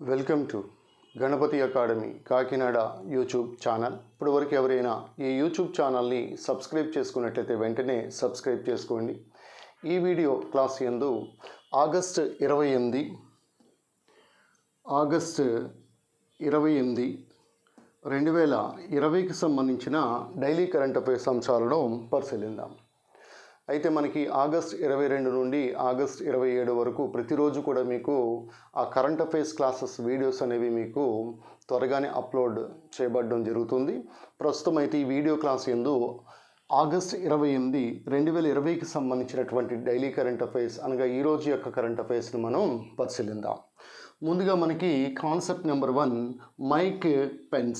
welcome to Ganapathi academy Kakinada YouTube channel ఇప్పుడు వరకు ఎవరైనా ఈ యూట్యూబ్ ఛానల్ని సబ్స్క్రైబ్ చేసుకున్నట్లయితే వెంటనే సబ్స్క్రైబ్ చేసుకోండి ఈ వీడియో క్లాస్ యందు ఆగస్ట్ ఇరవై ఎనిమిది ఆగస్ట్ ఇరవై ఎనిమిది రెండు వేల ఇరవైకి సంబంధించిన డైలీ కరెంట్ అఫైర్స్ అంశాలను పరిశీలిద్దాం అయితే మనకి ఆగస్ట్ ఇరవై రెండు నుండి ఆగస్ట్ ఇరవై ఏడు వరకు ప్రతిరోజు కూడా మీకు ఆ కరెంట్ అఫైర్స్ క్లాసెస్ వీడియోస్ అనేవి మీకు త్వరగానే అప్లోడ్ చేయబడడం జరుగుతుంది ప్రస్తుతం అయితే ఈ వీడియో క్లాస్ ఎందు ఆగస్ట్ ఇరవై ఎనిమిది రెండు వేల ఇరవైకి సంబంధించినటువంటి డైలీ కరెంట్ అఫైర్స్ అనగా ఈ రోజు యొక్క కరెంట్ అఫైర్స్ని మనం పరిశీలిద్దాం ముందుగా మనకి concept number one Mike Pence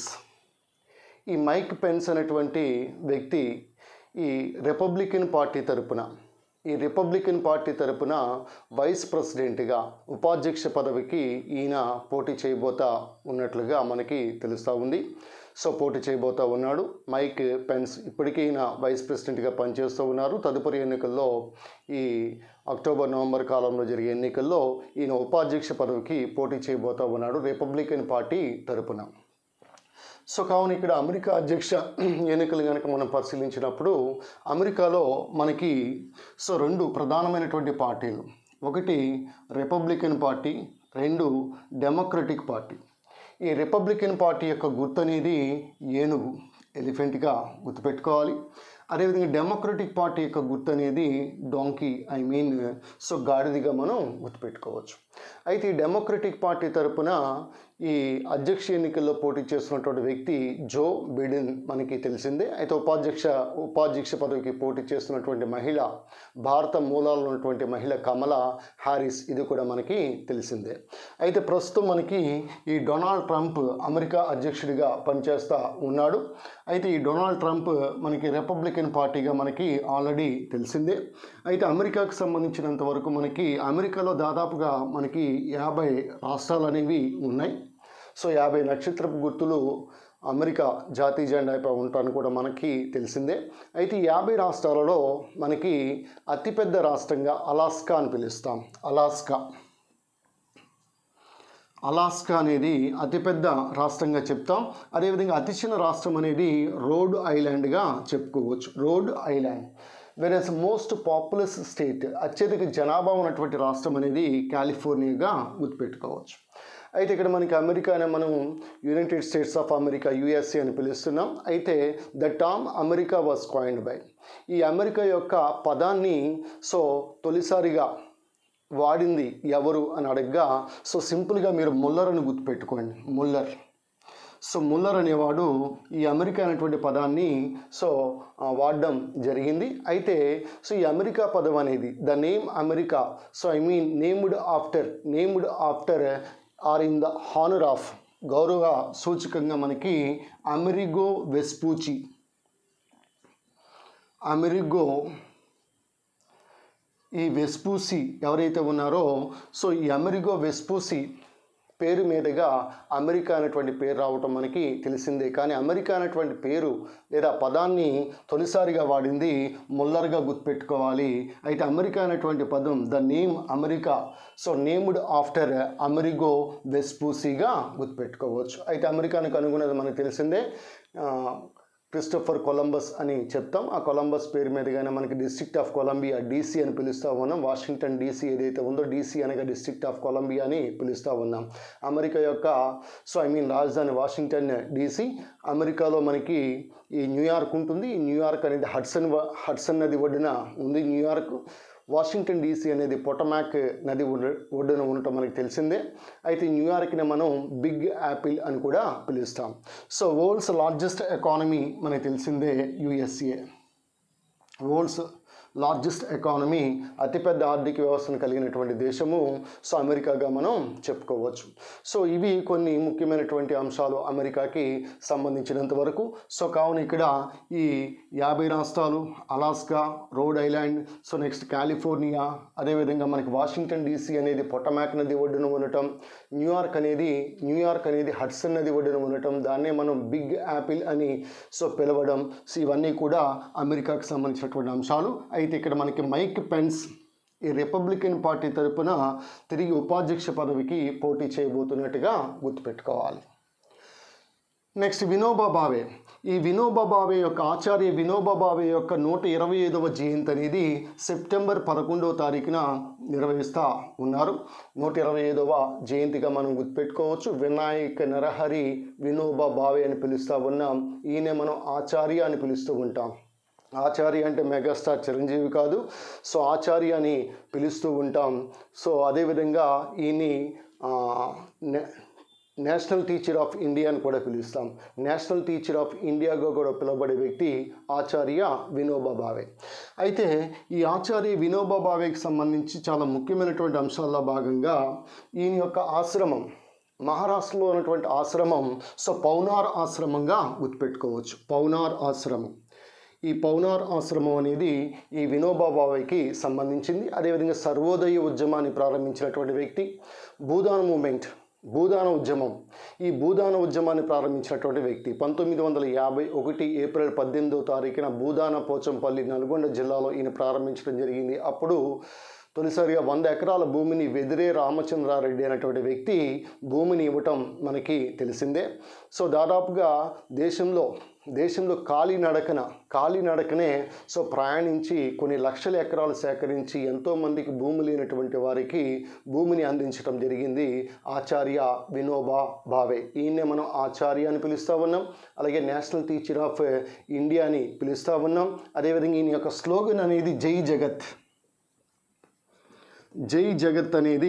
ఈ మైక్ పెన్స్ అనేటువంటి వ్యక్తి ఈ రిపబ్లికన్ పార్టీ తరపున ఈ రిపబ్లికన్ పార్టీ తరపున వైస్ ప్రెసిడెంట్గా ఉపాధ్యక్ష పదవికి ఈయన పోటీ చేయబోతా ఉన్నట్లుగా మనకి తెలుస్తూ ఉంది సో పోటీ చేయబోతా ఉన్నాడు మైక్ పెన్స్ ఇప్పటికీ ఈయన వైస్ ప్రెసిడెంట్గా పనిచేస్తూ ఉన్నారు తదుపరి ఎన్నికల్లో ఈ అక్టోబర్ నవంబర్ కాలంలో జరిగే ఎన్నికల్లో ఈయన ఉపాధ్యక్ష పదవికి పోటీ చేయబోతా ఉన్నాడు రిపబ్లికన్ పార్టీ తరపున సో కావున ఇక్కడ అమెరికా అధ్యక్ష ఎన్నికలు కనుక మనం పరిశీలించినప్పుడు అమెరికాలో మనకి సో రెండు ప్రధానమైనటువంటి పార్టీలు ఒకటి రిపబ్లికన్ పార్టీ రెండు డెమోక్రటిక్ పార్టీ ఈ రిపబ్లికన్ పార్టీ యొక్క గుర్తు అనేది ఏనుగు ఎలిఫెంట్గా గుర్తుపెట్టుకోవాలి అదేవిధంగా డెమోక్రటిక్ పార్టీ యొక్క గుర్తు అనేది డోంకీ ఐ మీన్ సో గాడిదిగా మనం గుర్తుపెట్టుకోవచ్చు అయితే ఈ డెమోక్రటిక్ పార్టీ తరపున ఈ అధ్యక్ష ఎన్నికల్లో పోటీ చేస్తున్నటువంటి వ్యక్తి జో బిడెన్ మనకి తెలిసిందే అయితే ఉపాధ్యక్ష ఉపాధ్యక్ష పదవికి పోటీ చేస్తున్నటువంటి మహిళ భారత మూలాలు ఉన్నటువంటి మహిళ కమల హ్యారిస్ ఇది కూడా మనకి తెలిసిందే అయితే ప్రస్తుతం మనకి ఈ డొనాల్డ్ ట్రంప్ అమెరికా అధ్యక్షుడిగా పనిచేస్తూ ఉన్నాడు అయితే ఈ డొనాల్డ్ ట్రంప్ మనకి రిపబ్లికన్ పార్టీగా మనకి ఆల్రెడీ తెలిసిందే అయితే అమెరికాకు సంబంధించినంత వరకు మనకి అమెరికాలో దాదాపుగా మనకి యాభై రాష్ట్రాలు అనేవి ఉన్నాయి సో యాభై నక్షత్రపు గుర్తులు అమెరికా జాతీయ జెండాపై ఉంటాను కూడా మనకి తెలిసిందే అయితే ఈ యాభై రాష్ట్రాలలో మనకి అతిపెద్ద రాష్ట్రంగా అలాస్కా అని పిలుస్తాం అలాస్కా అలాస్కా అనేది అతిపెద్ద రాష్ట్రంగా చెప్తాం అదేవిధంగా అతి చిన్న రాష్ట్రం అనేది రోడ్ ఐలాండ్గా చెప్పుకోవచ్చు Rhode Island versus most populous state అత్యధిక జనాభా ఉన్నటువంటి రాష్ట్రం అనేది కాలిఫోర్నియాగా గుర్తుపెట్టుకోవచ్చు అయితే ఇక్కడ మనకి అమెరికానే మనం United States of America USA అని పిలుస్తున్నాం అయితే the term America was coined by ఈ అమెరికా యొక్క పదాన్ని సో తొలిసారిగా వాడింది ఎవరు అని అడగగా సో సింపుల్గా మీరు ముల్లర్ అని గుర్తుపెట్టుకోండి ముల్లర్ సో ముల్లర్ అనేవాడు ఈ అమెరికా అనేటువంటి పదాన్ని సో ఆ, వాడడం జరిగింది అయితే సో ఈ అమెరికా పదం అనేది the name America so I mean named after named after or in the honour of గౌరవ సూచకంగా మనకి అమెరిగో వెస్పూచి అమెరిగో ఈ వెస్పూసి ఎవరైతే ఉన్నారో సో ఈ అమెరిగో వెస్పూసి పేరు మీదుగా అమెరికా అనేటువంటి పేరు రావటం మనకి తెలిసిందే కానీ అమెరికా అనేటువంటి పేరు లేదా పదాన్ని తొలిసారిగా వాడింది ముల్లర్గా గుర్తుపెట్టుకోవాలి అయితే అమెరికా అనేటువంటి పదం the name America so named after Amerigo వెస్పూసిగా గుర్తుపెట్టుకోవచ్చు అయితే అమెరికానికి అనుగుణది మనకు తెలిసిందే ఆ, క్రిస్టోఫర్ కొలంబస్ అని చెప్తాం ఆ కొలంబస్ పేరు మీదుగానే మనకి డిస్ట్రిక్ట్ ఆఫ్ కొలంబియా డీసీ అని పిలుస్తూ ఉన్నాం వాషింగ్టన్ డీసీ ఏదైతే ఉందో డీసీ అనగా డిస్ట్రిక్ట్ ఆఫ్ కొలంబియా అని పిలుస్తూ ఉన్నాం అమెరికా యొక్క సో ఐ మీన్ రాజధాని వాషింగ్టన్ డీసీ అమెరికాలో మనకి ఈ న్యూయార్క్ ఉంటుంది ఈ న్యూయార్క్ అనేది హడ్సన్ వ- హడ్సన్ నది ఒడ్డున ఉంది న్యూయార్క్ వాషింగ్టన్ డీసీ అనేది పొటమాక్ నది ఒడ్డు- ఒడ్డున ఉండటం మనకి తెలిసిందే అయితే న్యూయార్క్ని మనం బిగ్ యాపిల్ అని కూడా పిలుస్తాం సో వరల్డ్స్ లార్జెస్ట్ ఎకానమీ మనకి తెలిసిందే యుఎస్ఏ వరల్డ్స్ లార్జెస్ట్ ఎకానమీ అతిపెద్ద ఆర్థిక వ్యవస్థను కలిగినటువంటి దేశము సో అమెరికాగా మనం చెప్పుకోవచ్చు సో ఇవి కొన్ని ముఖ్యమైనటువంటి అంశాలు అమెరికాకి సంబంధించినంత వరకు సో కావున ఇక్కడ ఈ యాభై రాష్ట్రాలు Alaska Rhode Island so next California అదేవిధంగా మనకి వాషింగ్టన్ డీసీ అనేది పొటమాక్ నది ఒడ్డున ఉండటం న్యూయార్క్ అనేది న్యూయార్క్ అనేది హడ్సన్ నది ఒడ్డున ఉండటం దాన్నే మనం బిగ్ యాపిల్ అని సో పిలవడం సో ఇవన్నీ కూడా అమెరికాకు సంబంధించినటువంటి అంశాలు అయితే ఇక్కడ మనకి మైక్ పెన్స్ ఈ రిపబ్లికన్ పార్టీ తరపున తిరిగి ఉపాధ్యక్ష పదవికి పోటీ చేయబోతున్నట్టుగా గుర్తుపెట్టుకోవాలి నెక్స్ట్ వినోబా భావే ఈ వినోబా భావే యొక్క ఆచార్య వినోబా భావే యొక్క నూట ఇరవై ఐదవ జయంతి అనేది సెప్టెంబర్ పదకొండవ తారీఖున నిర్వహిస్తూ ఉన్నారు నూట ఇరవై ఐదవ జయంతిగా మనం గుర్తుపెట్టుకోవచ్చు వినాయక నరహరి వినోబా భావే అని పిలుస్తూ ఉన్నాం ఈయన మనం ఆచార్య అని పిలుస్తూ ఉంటాం ఆచార్య అంటే మెగాస్టార్ చిరంజీవి కాదు సో ఆచార్య అని పిలుస్తూ ఉంటాం సో అదేవిధంగా ఈయన్ని ఆ, నే- నేషనల్ టీచర్ ఆఫ్ ఇండియా అని కూడా పిలుస్తాం నేషనల్ టీచర్ ఆఫ్ ఇండియాగా కూడా పిలువబడే వ్యక్తి ఆచార్య వినోబా భావే అయితే ఈ ఆచార్య వినోబా భావేకి సంబంధించి చాలా ముఖ్యమైనటువంటి అంశాల్లో భాగంగా ఈయన యొక్క ఆశ్రమం మహారాష్ట్రలో ఉన్నటువంటి ఆశ్రమం సో పౌనార్ ఆశ్రమంగా గుర్తుపెట్టుకోవచ్చు పౌనార్ ఆశ్రమం ఈ పౌనార్ ఆశ్రమం అనేది ఈ వినోబా భావేకి సంబంధించింది అదేవిధంగా సర్వోదయ ఉద్యమాన్ని ప్రారంభించినటువంటి వ్యక్తి భూదాన మూమెంట్ భూదాన ఉద్యమం ఈ భూదాన ఉద్యమాన్ని ప్రారంభించినటువంటి వ్యక్తి పంతొమ్మిది వందల యాభై ఒకటి ఏప్రిల్ పద్దెనిమిదవ తారీఖున భూదాన పోచంపల్లి నల్గొండ జిల్లాలో ఈయన ప్రారంభించడం జరిగింది అప్పుడు తొలిసారిగా వంద ఎకరాల భూమిని వెదిరే రామచంద్రారెడ్డి అనేటువంటి వ్యక్తి భూమిని ఇవ్వటం మనకి తెలిసిందే సో దాదాపుగా దేశంలో దేశంలో కాలినడకన కాలినడకనే సో ప్రయాణించి కొన్ని లక్షల ఎకరాలు సేకరించి ఎంతోమందికి భూమి లేనటువంటి వారికి భూమిని అందించడం జరిగింది ఆచార్య వినోబా భావే ఈయన్నే మనం ఆచార్య అని పిలుస్తూ ఉన్నాం అలాగే నేషనల్ టీచర్ ఆఫ్ ఇండియా అని పిలుస్తూ ఉన్నాం అదేవిధంగా ఈయన యొక్క స్లోగన్ అనేది జై జగత్ జై జగత్ అనేది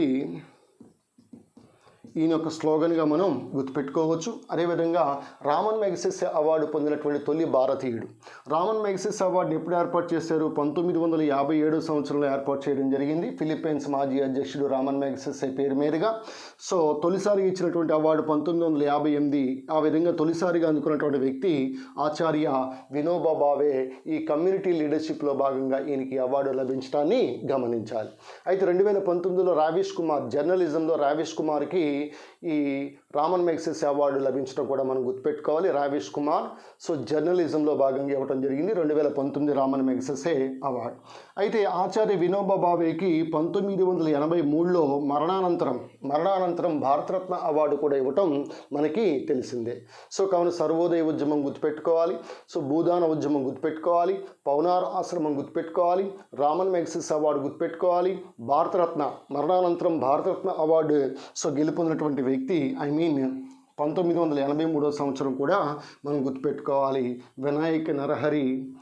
ఈయన యొక్క స్లోగన్గా మనం గుర్తుపెట్టుకోవచ్చు అదేవిధంగా రామన్ మెగసెస్ అవార్డు పొందినటువంటి తొలి భారతీయుడు రామన్ మెగసెస్ అవార్డు ఎప్పుడు ఏర్పాటు చేశారు పంతొమ్మిది వందల యాభై ఏడు సంవత్సరంలో ఏర్పాటు చేయడం జరిగింది ఫిలిప్పైన్స్ మాజీ అధ్యక్షుడు రామన్ మెగసెస్ పేరు మీదుగా సో తొలిసారిగా ఇచ్చినటువంటి అవార్డు పంతొమ్మిది వందల యాభై ఎనిమిది ఆ విధంగా తొలిసారిగా అందుకున్నటువంటి వ్యక్తి ఆచార్య వినోబా భావే ఈ కమ్యూనిటీ లీడర్షిప్లో భాగంగా ఈయనకి అవార్డు లభించడాన్ని గమనించాలి అయితే రెండు వేల పంతొమ్మిదిలో రావేష్ కుమార్ జర్నలిజంలో రావేష్ కుమార్కి ఈ రామన్ మెగ్సెస్ అవార్డు లభించడం కూడా మనం గుర్తుపెట్టుకోవాలి రావేష్ కుమార్ సో జర్నలిజంలో భాగంగా ఇవ్వడం జరిగింది రెండు వేల పంతొమ్మిది రామన్ మెగ్సెసే అవార్డు అయితే ఆచార్య వినోబా భావేకి పంతొమ్మిది వందల ఎనభై మూడులో మరణానంతరం మరణానంతరం భారతరత్న అవార్డు కూడా ఇవ్వటం మనకి తెలిసిందే సో కావున సర్వోదయ ఉద్యమం గుర్తుపెట్టుకోవాలి సో భూదాన ఉద్యమం గుర్తుపెట్టుకోవాలి పౌనార్ ఆశ్రమం గుర్తుపెట్టుకోవాలి రామన్ మెగ్సెస్ అవార్డు గుర్తుపెట్టుకోవాలి భారతరత్న మరణానంతరం భారతరత్న అవార్డు సో గెలుపొందినటువంటి వ్యక్తి ఐ మీన్ పంతొమ్మిది వందల ఎనభై మూడో సంవత్సరం కూడా మనం గుర్తుపెట్టుకోవాలి వినాయక నరహరి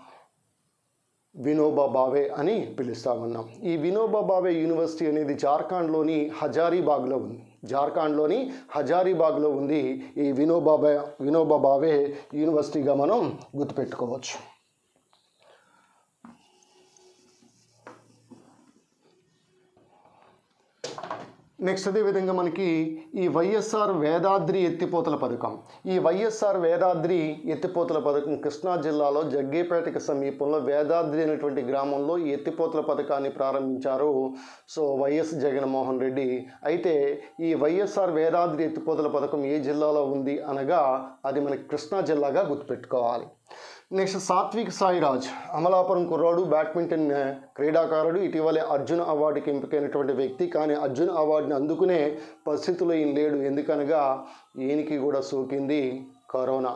వినోబా భావే అని పిలుస్తా ఉన్నాం ఈ వినోబా భావే యూనివర్సిటీ అనేది జార్ఖండ్లోని హజారీబాగ్లో ఉంది జార్ఖండ్లోని హజారీబాగ్లో ఉంది ఈ వినోబా భా వినోబా భావే యూనివర్సిటీగా మనం గుర్తుపెట్టుకోవచ్చు నెక్స్ట్ అదేవిధంగా మనకి ఈ వైఎస్ఆర్ వేదాద్రి ఎత్తిపోతల పథకం ఈ వైఎస్ఆర్ వేదాద్రి ఎత్తిపోతల పథకం కృష్ణా జిల్లాలో జగ్గేపేటకి సమీపంలో వేదాద్రి అనేటువంటి గ్రామంలో ఈ ఎత్తిపోతల పథకాన్ని ప్రారంభించారు సో వైఎస్ జగన్మోహన్ రెడ్డి అయితే ఈ వైఎస్ఆర్ వేదాద్రి ఎత్తిపోతల పథకం ఏ జిల్లాలో ఉంది అనగా అది మనకి కృష్ణా జిల్లాగా గుర్తుపెట్టుకోవాలి నెక్స్ట్ సాత్విక్ సాయిరాజ్ అమలాపురం కుర్రాడు బ్యాడ్మింటన్ ఆ, క్రీడాకారుడు ఇటీవలే అర్జున్ అవార్డుకి ఎంపికైనటువంటి వ్యక్తి కానీ అర్జున్ అవార్డుని అందుకునే పరిస్థితుల్లో ఈయన లేడు ఎందుకనగా ఈయనకి కూడా సోకింది కరోనా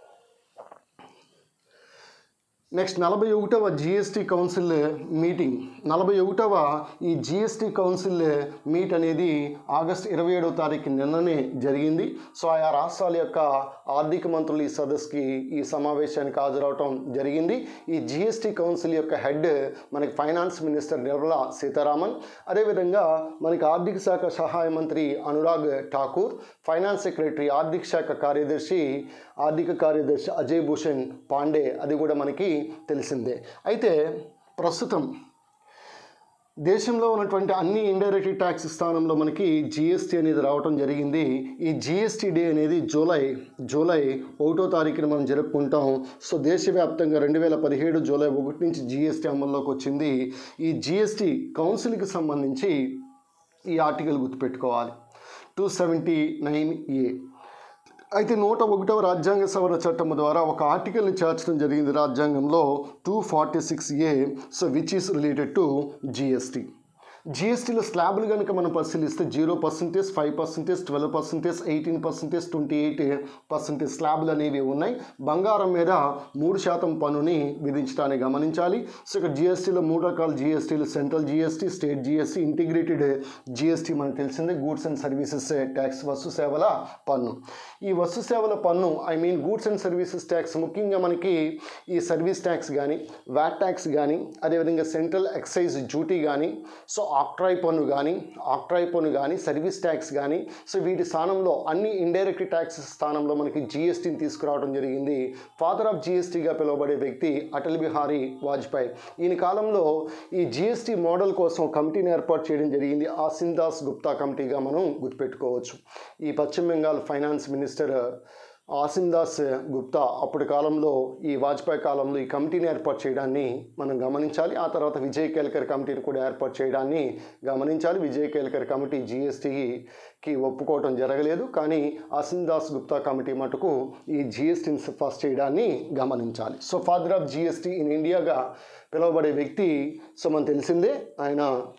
నెక్స్ట్ నలభై ఒకటవ జిఎస్టీ కౌన్సిల్ మీటింగ్ నలభై ఒకటవ ఈ జిఎస్టీ కౌన్సిల్ మీట్ అనేది ఆగస్ట్ ఇరవై ఏడవ తారీఖు నిన్ననే జరిగింది సో ఆయా రాష్ట్రాల యొక్క ఆర్థిక మంత్రులు ఈ సదస్సుకి ఈ సమావేశానికి హాజరవటం జరిగింది ఈ జిఎస్టీ కౌన్సిల్ యొక్క హెడ్ మనకి ఫైనాన్స్ మినిస్టర్ నిర్మలా సీతారామన్ అదేవిధంగా మనకి ఆర్థిక శాఖ సహాయ మంత్రి అనురాగ్ ఠాకూర్ ఫైనాన్స్ సెక్రటరీ ఆర్థిక శాఖ కార్యదర్శి ఆర్థిక కార్యదర్శి అజయ్ భూషణ్ పాండే అది కూడా మనకి తెలిసిందే అయితే ప్రస్తుతం దేశంలో ఉన్నటువంటి అన్ని ఇండైరెక్ట్ ట్యాక్స్ స్థానంలో మనకి జిఎస్టీ అనేది రావటం జరిగింది ఈ జిఎస్టీ డే అనేది జూలై జూలై ఒకటో తారీఖున మనం జరుపుకుంటాం సో దేశవ్యాప్తంగా రెండు వేల పదిహేడు జూలై ఒకటి నుంచి జిఎస్టీ అమల్లోకి వచ్చింది ఈ జిఎస్టీ కౌన్సిల్కి సంబంధించి ఈ ఆర్టికల్ గుర్తుపెట్టుకోవాలి టూ సెవెంటీ నైన్ ఏ అయితే నూట ఒకటవ రాజ్యాంగ సవరణ చట్టం ద్వారా ఒక ఆర్టికల్ని చేర్చడం జరిగింది రాజ్యాంగంలో two forty six A so which is related to GST జిఎస్టీలో స్లాబ్లు కనుక మనం పరిశీలిస్తే zero percentage five percentage twelve percentage eighteen percentage twenty eight percentage స్లాబ్లు అనేవి ఉన్నాయి బంగారం మీద మూడు శాతం పన్నుని విధించడాన్ని గమనించాలి సో ఇక్కడ జిఎస్టీలో మూడు రకాల జిఎస్టీలు central GST state GST integrated GST మనకు తెలిసిందే గూడ్స్ అండ్ సర్వీసెస్ ట్యాక్స్ వస్తు సేవల పన్ను ఈ వస్తు సేవల పన్ను I mean goods and services tax ముఖ్యంగా మనకి ఈ సర్వీస్ ట్యాక్స్ కానీ వ్యాట్ ట్యాక్స్ కానీ అదేవిధంగా సెంట్రల్ ఎక్సైజ్ డ్యూటీ కానీ సో ఆక్ట్రాయ్ పన్ను కానీ ఆక్ట్రాయ్ పన్ను కానీ సర్వీస్ ట్యాక్స్ కానీ సో వీటి స్థానంలో అన్ని ఇండైరెక్ట్ ట్యాక్స్ స్థానంలో మనకి జిఎస్టీని తీసుకురావడం జరిగింది ఫాదర్ ఆఫ్ జిఎస్టీగా పిలువబడే వ్యక్తి అటల్ బిహారీ వాజ్పేయి ఈయన కాలంలో ఈ జిఎస్టీ మోడల్ కోసం కమిటీని ఏర్పాటు చేయడం జరిగింది ఆసిన్ దాస్ గుప్తా కమిటీగా మనం గుర్తుపెట్టుకోవచ్చు ఈ పశ్చిమ బెంగాల్ ఫైనాన్స్ మినిస్టర్ ఆసిన్ దాస్ గుప్తా అప్పటి కాలంలో ఈ వాజ్పేయి కాలంలో ఈ కమిటీని ఏర్పాటు చేయడాన్ని మనం గమనించాలి ఆ తర్వాత విజయ్ కేల్కర్ కమిటీని కూడా ఏర్పాటు చేయడాన్ని గమనించాలి విజయ్ కేల్కర్ కమిటీ జిఎస్టీకి ఒప్పుకోవటం జరగలేదు కానీ ఆసిన్ దాస్ గుప్తా కమిటీ మటుకు ఈ జిఎస్టీని సిఫార్సు చేయడాన్ని గమనించాలి so father of GST in ఇండియాగా పిలువబడే వ్యక్తి సో మనకు తెలిసిందే ఆయన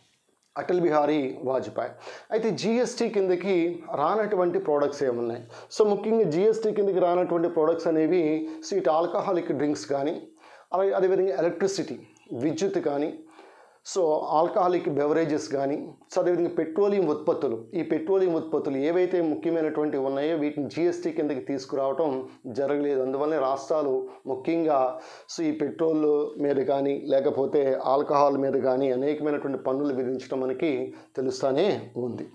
అటల్ బిహారీ వాజ్పేయి అయితే జిఎస్టీ కిందకి రానటువంటి ప్రోడక్ట్స్ ఏమున్నాయి సో ముఖ్యంగా జిఎస్టీ కిందకి రానటువంటి ప్రోడక్ట్స్ అనేవి సో ఇటు ఆల్కహాలిక్ డ్రింక్స్ కానీ అలాగే అదేవిధంగా ఎలక్ట్రిసిటీ విద్యుత్ కానీ సో ఆల్కహాలిక్ బెవరేజెస్ కానీ సో అదేవిధంగా పెట్రోలియం ఉత్పత్తులు ఈ పెట్రోలియం ఉత్పత్తులు ఏవైతే ముఖ్యమైనటువంటి ఉన్నాయో వీటిని జిఎస్టీ కిందకి తీసుకురావటం జరగలేదు అందువల్ల రాష్ట్రాలు ముఖ్యంగా సో ఈ పెట్రోల్ మీద కానీ లేకపోతే ఆల్కహాల్ మీద కానీ అనేకమైనటువంటి పన్నులు విధించడం మనకి తెలుస్తూనే ఉంది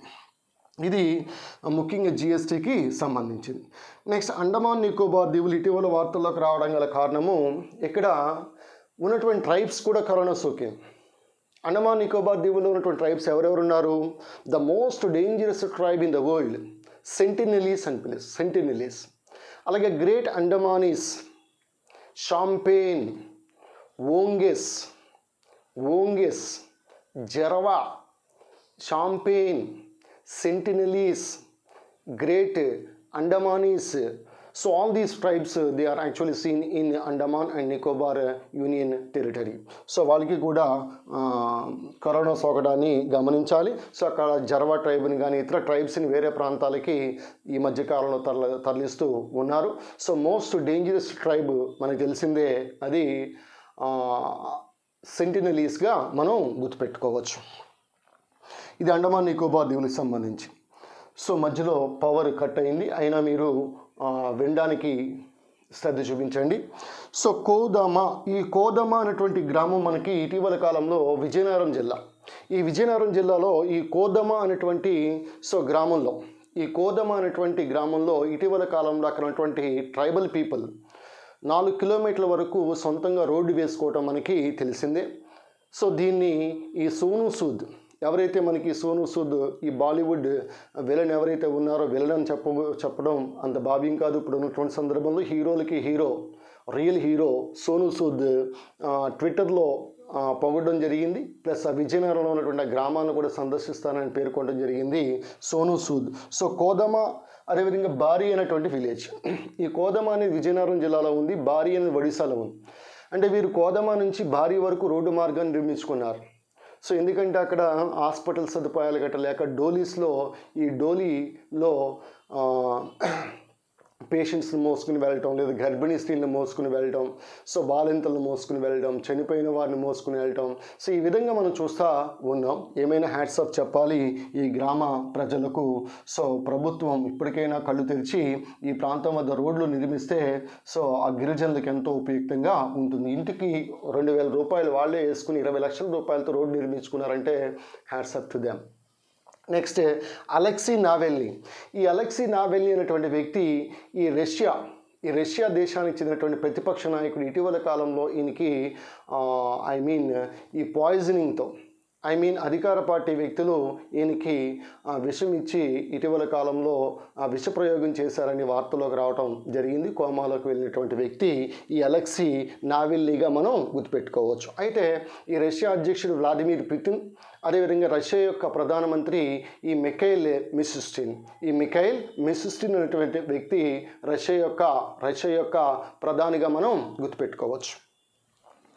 ఇది ముఖ్యంగా జిఎస్టీకి సంబంధించింది నెక్స్ట్ అండమాన్ నికోబార్ దీవులు ఇటీవల వార్తల్లోకి రావడం గల కారణము ఇక్కడ ఉన్నటువంటి ట్రైబ్స్ కూడా కరోనా సోకే అండమాన్ నికోబార్ దీవుల్లో ఉన్నటువంటి ట్రైబ్స్ ఎవరెవరు ఉన్నారు the most dangerous tribe in the world Sentinelese and పిలిస్ సెంటినెలీస్ అలాగే great Andamanese Shompen Onge Onge Jarawa Shompen Sentinelese great Andamanese so all these tribes they are actually seen in Andaman and Nicobar union territory so వాళ్ళకి కూడా ఆ, కరోనా సోకడాన్ని గమనించాలి సో అక్కడ జర్వా ట్రైబ్ని కానీ ఇతర ట్రైబ్స్ని వేరే ప్రాంతాలకి ఈ మధ్య కాలంలో తరలి తరలిస్తూ ఉన్నారు సో మోస్ట్ డేంజరస్ ట్రైబ్ మనకు తెలిసిందే అది సెంటినలీస్గా మనం గుర్తుపెట్టుకోవచ్చు ఇది అండమాన్ నికోబార్ దీవులకు సంబంధించి సో మధ్యలో పవర్ కట్ అయింది అయినా మీరు ఆ, వినడానికి శ్రద్ధ చూపించండి సో కోదమ ఈ కోదమ అనేటువంటి గ్రామం మనకి ఇటీవల కాలంలో విజయనగరం జిల్లా ఈ విజయనగరం జిల్లాలో ఈ కోదమ అనేటువంటి సో గ్రామంలో ఈ కోదమ అనేటువంటి గ్రామంలో ఇటీవల కాలంలో అక్కడ ఉన్నటువంటి ట్రైబల్ పీపుల్ నాలుగు కిలోమీటర్ల వరకు సొంతంగా రోడ్డు వేసుకోవటం మనకి తెలిసిందే సో దీన్ని ఈ సోను సూద్ ఎవరైతే మనకి సోను సూద్ ఈ బాలీవుడ్ విలన్ ఎవరైతే ఉన్నారో విలన్ అని చెప్ప చెప్పడం అంత భావ్యం కాదు ఇప్పుడు ఉన్నటువంటి సందర్భంలో హీరోలకి hero real hero Sonu Sood ఆ, ట్విట్టర్లో ఆ, పొగడడం జరిగింది ప్లస్ ఆ విజయనగరంలో ఉన్నటువంటి ఆ గ్రామాన్ని కూడా సందర్శిస్తానని పేర్కొనడం జరిగింది సోను సూద్ సో కోదమ అదేవిధంగా బారి అనేటువంటి విలేజ్ ఈ కోదమ అనేది విజయనగరం జిల్లాలో ఉంది బారి అనేది ఒడిశాలో ఉంది అంటే వీరు కోదమ నుంచి భారీ వరకు రోడ్డు మార్గాన్ని నిర్మించుకున్నారు సో ఎందుకంటే అక్కడ హాస్పిటల్ సదుపాయాలు గట్రా లేక డోలీస్లో ఈ డోలీలో పేషెంట్స్ని మోసుకుని వెళ్ళటం లేదా గర్భిణీ స్త్రీలను మోసుకుని వెళ్ళటం సో బాలింతలను మోసుకుని వెళ్ళటం చనిపోయిన వారిని మోసుకుని వెళ్ళటం సో ఈ విధంగా మనం చూస్తూ ఉన్నాం ఏమైనా హ్యాట్సప్ చెప్పాలి ఈ గ్రామ ప్రజలకు సో ప్రభుత్వం ఇప్పటికైనా కళ్ళు తెరిచి ఈ ప్రాంతం వద్ద రోడ్లు నిర్మిస్తే సో ఆ గిరిజనులకు ఎంతో ఉపయుక్తంగా ఉంటుంది ఇంటికి రెండు వేల రూపాయలు వాళ్ళే వేసుకుని ఇరవై లక్షల రూపాయలతో రోడ్డు నిర్మించుకున్నారంటే hats off to them next Alexei Navalny ఈ అలెక్సీ నావెల్లి అనేటువంటి వ్యక్తి ఈ రష్యా ఈ రష్యా దేశానికి చెందినటువంటి ప్రతిపక్ష నాయకుడు ఇటీవల కాలంలో ఈయనకి ఐ మీన్ ఈ పాయిజనింగ్తో ఐ మీన్ అధికార పార్టీ వ్యక్తులు ఈయనకి ఆ, విషం ఇచ్చి ఇటీవల కాలంలో ఆ విష ప్రయోగం చేశారని వార్తలోకి రావడం జరిగింది కోమాలోకి వెళ్ళినటువంటి వ్యక్తి ఈ అలెక్సీ నావెల్లీగా మనం గుర్తుపెట్టుకోవచ్చు అయితే ఈ రష్యా అధ్యక్షుడు వ్లాదిమిర్ పుతిన్ అదేవిధంగా రష్యా యొక్క ప్రధానమంత్రి ఈ మిఖైల్ మిసిస్టిన్ ఈ మిఖైల్ మిసిస్టిన్ అనేటువంటి వ్యక్తి రష్యా యొక్క రష్యా యొక్క ప్రధానిగా మనం గుర్తుపెట్టుకోవచ్చు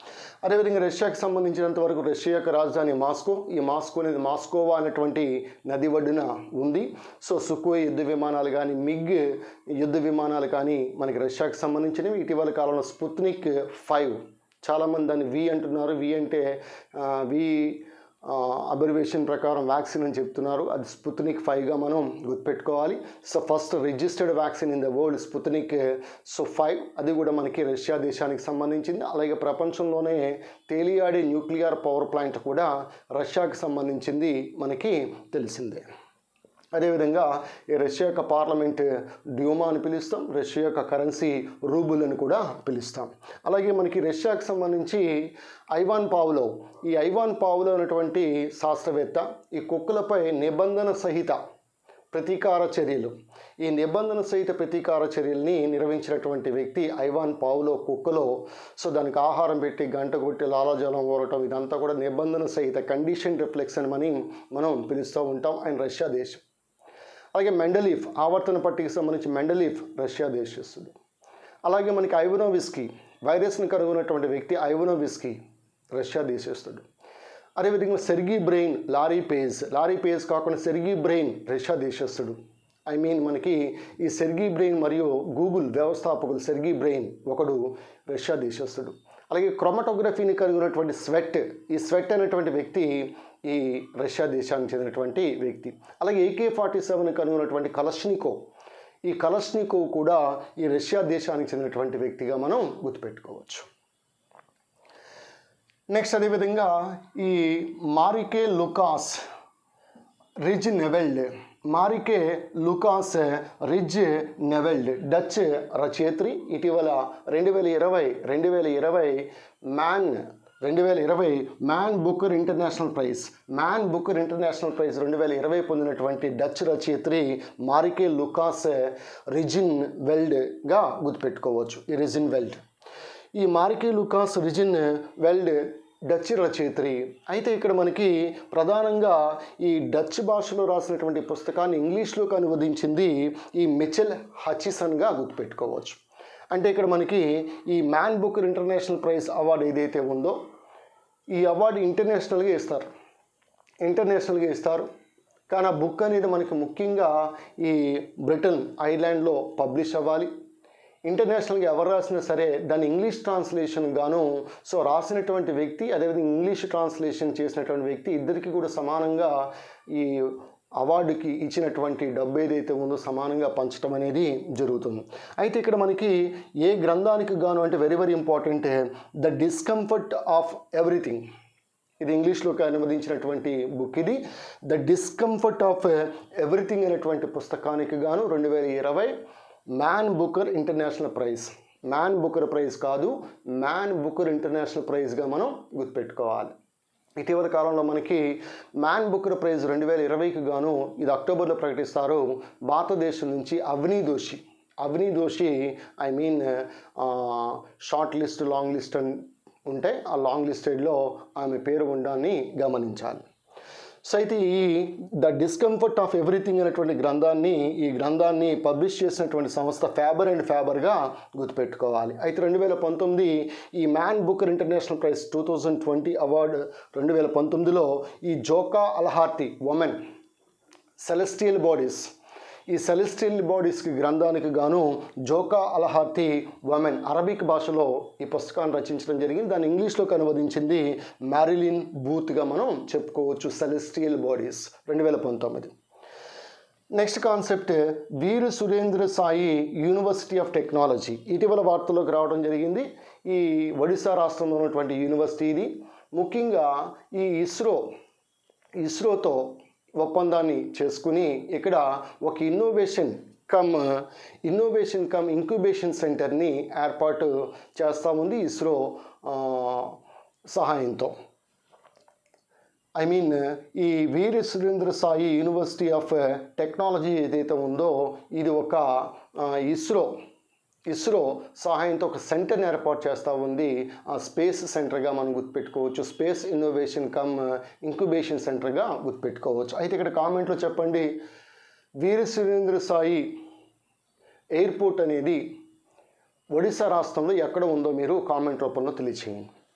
అదేవిధంగా రష్యాకి సంబంధించినంత వరకు రష్యా యొక్క రాజధాని మాస్కో ఈ మాస్కో అనేది మాస్కోవా అనేటువంటి నది ఒడ్డున ఉంది సో సుకోయ్ యుద్ధ విమానాలు కానీ మిగ్ యుద్ధ విమానాలు కానీ మనకి రష్యాకి సంబంధించినవి ఇటీవల కాలంలో స్పుత్నిక్ ఫైవ్ చాలామంది దాన్ని వి అంటున్నారు వి అంటే ఆ, వి అబ్రివేషన్ ప్రకారం వ్యాక్సిన్ అని చెప్తున్నారు అది స్పుత్నిక్ ఫైవ్గా మనం గుర్తుపెట్టుకోవాలి so first registered vaccine in the world Sputnik so five అది కూడా మనకి రష్యా దేశానికి సంబంధించింది అలాగే ప్రపంచంలోనే తేలియాడే న్యూక్లియర్ పవర్ ప్లాంట్ కూడా రష్యాకి సంబంధించింది మనకి తెలిసిందే అదేవిధంగా ఈ రష్యా యొక్క పార్లమెంట్ డ్యూమా అని పిలుస్తాం రష్యా యొక్క కరెన్సీ రూబుల్ అని కూడా పిలుస్తాం అలాగే మనకి రష్యాకి సంబంధించి ఐవాన్ పావులో ఈ ఐవాన్ పావులో అనేటువంటి శాస్త్రవేత్త ఈ కుక్కలపై నిబంధన సహిత ప్రతీకార చర్యలు ఈ నిబంధన సహిత ప్రతీకార చర్యల్ని నిర్వహించినటువంటి వ్యక్తి ఐవాన్ పావులో కుక్కలో సో దానికి ఆహారం పెట్టి గంట కొట్టి లాలాజలం ఊరటం ఇదంతా కూడా నిబంధన సహిత కండిషన్ రిఫ్లెక్షన్ అని మనం పిలుస్తూ ఉంటాం ఆయన రష్యా దేశం అలాగే మెండలీఫ్ ఆవర్తన పట్టికి సంబంధించి మెండలీఫ్ రష్యా దేశస్తుడు అలాగే మనకి ఐవనోవిస్కీ వైరస్ని కనుగొన్నటువంటి వ్యక్తి ఐవనోవిస్కీ రష్యా దేశస్తుడు అదేవిధంగా Sergey Brin Larry Page Larry Page కాకుండా సెర్గీ బ్రెయిన్ రష్యా దేశస్తుడు ఐ మీన్ మనకి ఈ సెర్గీ బ్రెయిన్ మరియు గూగుల్ వ్యవస్థాపకులు సెర్గీ బ్రెయిన్ ఒకడు రష్యా దేశస్తుడు అలాగే క్రొమటోగ్రఫీని కనుగొన్నటువంటి స్వెట్ ఈ స్వెట్ అనేటువంటి వ్యక్తి ఈ రష్యా దేశానికి చెందినటువంటి వ్యక్తి అలాగే ఏకే ఫార్టీ సెవెన్ కనుగొన్నటువంటి కలష్నికో ఈ కలష్నికో కూడా ఈ రష్యా దేశానికి చెందినటువంటి వ్యక్తిగా మనం గుర్తుపెట్టుకోవచ్చు నెక్స్ట్ అదేవిధంగా ఈ Marieke Lucas Rijneveld Marieke Lucas Rijneveld Dutch రచయిత్రి ఇటీవల రెండు వేల ఇరవై రెండు వేల ఇరవై మ్యాన్ రెండు వేల ఇరవై Man Booker International Prize Man Booker International Prize రెండు వేల ఇరవై పొందినటువంటి డచ్ రచయిత్రి మారికే లుకాస్ రిజిన్ వెల్డ్గా గుర్తుపెట్టుకోవచ్చు ఈ రిజిన్ వెల్డ్ ఈ Marieke Lucas Rijneveld Dutch రచయిత్రి అయితే ఇక్కడ మనకి ప్రధానంగా ఈ డచ్ భాషలో రాసినటువంటి పుస్తకాన్ని ఇంగ్లీష్లోకి అనువదించింది ఈ మిచెల్ హచిసన్గా గుర్తుపెట్టుకోవచ్చు అంటే ఇక్కడ మనకి ఈ Man Book International Prize award ఏదైతే ఉందో ఈ అవార్డు ఇంటర్నేషనల్గా ఇస్తారు ఇంటర్నేషనల్గా ఇస్తారు కానీ ఆ బుక్ అనేది మనకి ముఖ్యంగా ఈ బ్రిటన్ ఐర్లాండ్లో పబ్లిష్ అవ్వాలి ఇంటర్నేషనల్గా ఎవరు రాసినా సరే దాని ఇంగ్లీష్ ట్రాన్స్లేషన్ గాను సో రాసినటువంటి వ్యక్తి అదేవిధంగా ఇంగ్లీష్ ట్రాన్స్లేషన్ చేసినటువంటి వ్యక్తి ఇద్దరికి కూడా సమానంగా ఈ అవార్డుకి ఇచ్చినటువంటి డబ్బు ఏదైతే ఉందో సమానంగా పంచడం అనేది జరుగుతుంది అయితే ఇక్కడ మనకి ఏ గ్రంథానికి గాను అంటే very very important the Discomfort of Everything ఇది ఇంగ్లీష్లోకి అనువదించినటువంటి బుక్ ఇది ద డిస్కంఫర్ట్ ఆఫ్ ఎవ్రీథింగ్ అనేటువంటి పుస్తకానికి గాను రెండు వేల ఇరవై Man Booker International Prize Man Booker Prize కాదు మ్యాన్ బుకర్ ఇంటర్నేషనల్ ప్రైజ్గా మనం గుర్తుపెట్టుకోవాలి ఇటీవల కాలంలో మనకి మ్యాన్ బుకర్ ప్రైజ్ రెండు వేల ఇరవైకి గాను ఇది అక్టోబర్లో ప్రకటిస్తారు భారతదేశం నుంచి Avni Doshi Avni Doshi I mean short list long list అని ఉంటే ఆ లాంగ్ లిస్టెడ్లో ఆమె పేరు ఉండాన్ని గమనించాలి సో అయితే ఈ ద డిస్కంఫర్ట్ ఆఫ్ ఎవ్రీథింగ్ అనేటువంటి గ్రంథాన్ని ఈ గ్రంథాన్ని పబ్లిష్ చేసినటువంటి సంస్థ ఫ్యాబర్ అండ్ ఫ్యాబర్గా గుర్తుపెట్టుకోవాలి అయితే రెండు వేల పంతొమ్మిది ఈ Man Booker International Prize two thousand twenty award రెండు వేల పంతొమ్మిదిలో ఈ Jokha Alharthi women Celestial Bodies ఈ సెలెస్టియల్ బాడీస్కి గ్రంథానికి గాను జోకా అలహార్తి వమెన్ అరబిక్ భాషలో ఈ పుస్తకాన్ని రచించడం జరిగింది దాన్ని ఇంగ్లీష్లోకి అనువదించింది మ్యారిలిన్ బూత్గా మనం చెప్పుకోవచ్చు సెలెస్టియల్ బాడీస్ రెండు వేల పంతొమ్మిది next concept Veer Surendra Sai University of Technology ఇటీవల వార్తల్లోకి రావడం జరిగింది ఈ ఒడిశా రాష్ట్రంలో ఉన్నటువంటి యూనివర్సిటీ ఇది ముఖ్యంగా ఈ ఇస్రో ఇస్రోతో ఒప్పందాన్ని చేసుకుని ఇక్కడ ఒక innovation cum innovation cum incubation సెంటర్ని ఏర్పాటు చేస్తూ ఉంది ఇస్రో ఆ, సహాయంతో ఐ మీన్ ఈ Veer Surendra Sai University of Technology ఏదైతే ఉందో ఇది ఒక ఆ, ఇస్రో ఇస్రో సహాయంతో ఒక సెంటర్ని ఏర్పాటు చేస్తూ ఉంది ఆ స్పేస్ సెంటర్గా మనం గుర్తుపెట్టుకోవచ్చు స్పేస్ ఇన్నోవేషన్ కమ్ ఇంక్యుబేషన్ సెంటర్గా గుర్తుపెట్టుకోవచ్చు అయితే ఇక్కడ కామెంట్లో చెప్పండి వీర సురేంద్ర సాయి ఎయిర్పోర్ట్ అనేది ఒడిశా రాష్ట్రంలో ఎక్కడ ఉందో మీరు కామెంట్ రూపంలో తెలియచేయండి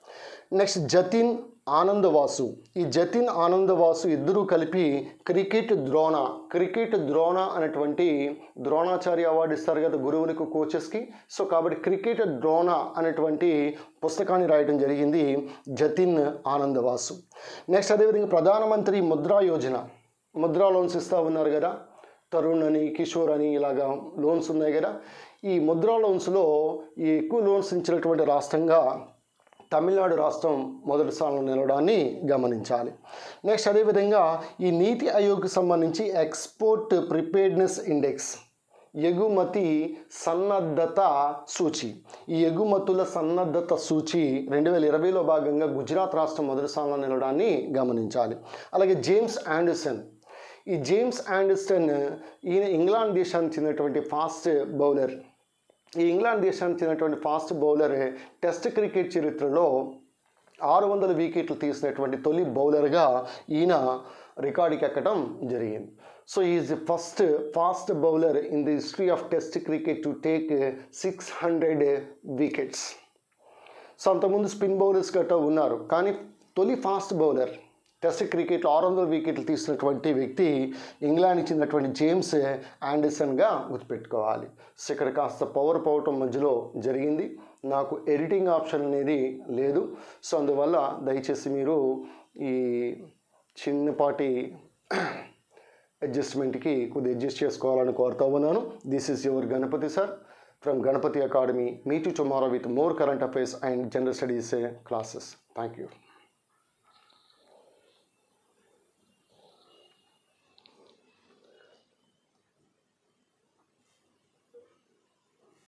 నెక్స్ట్ జతిన్ ఆనందవాసు ఈ జతిన్ ఆనందవాసు ఇద్దరూ కలిపి క్రికెట్ ద్రోణ క్రికెట్ ద్రోణ అనేటువంటి ద్రోణాచార్య అవార్డు ఇస్తారు కదా గురువులకు కోచెస్కి సో కాబట్టి క్రికెట్ ద్రోణ అనేటువంటి పుస్తకాన్ని రాయడం జరిగింది జతిన్ ఆనందవాసు నెక్స్ట్ అదేవిధంగా ప్రధానమంత్రి ముద్రా యోజన ముద్రా లోన్స్ ఇస్తూ ఉన్నారు కదా తరుణ్ అని కిషోర్ అని ఇలాగా లోన్స్ ఉన్నాయి కదా ఈ ముద్రా లోన్స్లో ఈ ఎక్కువ లోన్స్ ఇచ్చినటువంటి రాష్ట్రంగా తమిళనాడు రాష్ట్రం మొదటి స్థానంలో నిలవడాన్ని గమనించాలి నెక్స్ట్ అదేవిధంగా ఈ నీతి ఆయోగ్కి సంబంధించి ఎక్స్పోర్ట్ ప్రిపేర్డ్నెస్ ఇండెక్స్ ఎగుమతి సన్నద్ధత సూచి ఈ ఎగుమతుల సన్నద్ధత సూచి రెండు వేల ఇరవైలో భాగంగా గుజరాత్ రాష్ట్రం మొదటి స్థానంలో నిలవడాన్ని గమనించాలి అలాగే జేమ్స్ ఆండర్సన్ ఈ జేమ్స్ ఆండర్సన్ ఈయన ఇంగ్లాండ్ దేశానికి చెందినటువంటి ఫాస్ట్ బౌలర్ ఈ ఇంగ్లాండ్ దేశానికి చెందినటువంటి ఫాస్ట్ బౌలర్ టెస్ట్ క్రికెట్ చరిత్రలో ఆరు వందల వికెట్లు తీసినటువంటి తొలి బౌలర్గా ఈయన రికార్డుకి ఎక్కడం జరిగింది so is the first fast bowler in the history of test cricket to take six hundred wickets so అంతకుముందు స్పిన్ బౌలర్స్ గట్రా ఉన్నారు కానీ తొలి ఫాస్ట్ బౌలర్ టెస్ట్ క్రికెట్లో ఆరు వందల వికెట్లు తీసినటువంటి వ్యక్తి ఇంగ్లాండ్కి చెందినటువంటి జేమ్స్ ఆండర్సన్గా గుర్తుపెట్టుకోవాలి సో ఇక్కడ కాస్త పవర్ పోవటం మధ్యలో జరిగింది నాకు ఎడిటింగ్ ఆప్షన్ అనేది లేదు సో అందువల్ల దయచేసి మీరు ఈ చిన్నపాటి అడ్జస్ట్మెంట్కి కొద్దిగా అడ్జస్ట్ చేసుకోవాలని కోరుతా ఉన్నాను this is your Ganapathi sir from Ganapathi Academy meet tomorrow with more current affairs and general studies classes thank you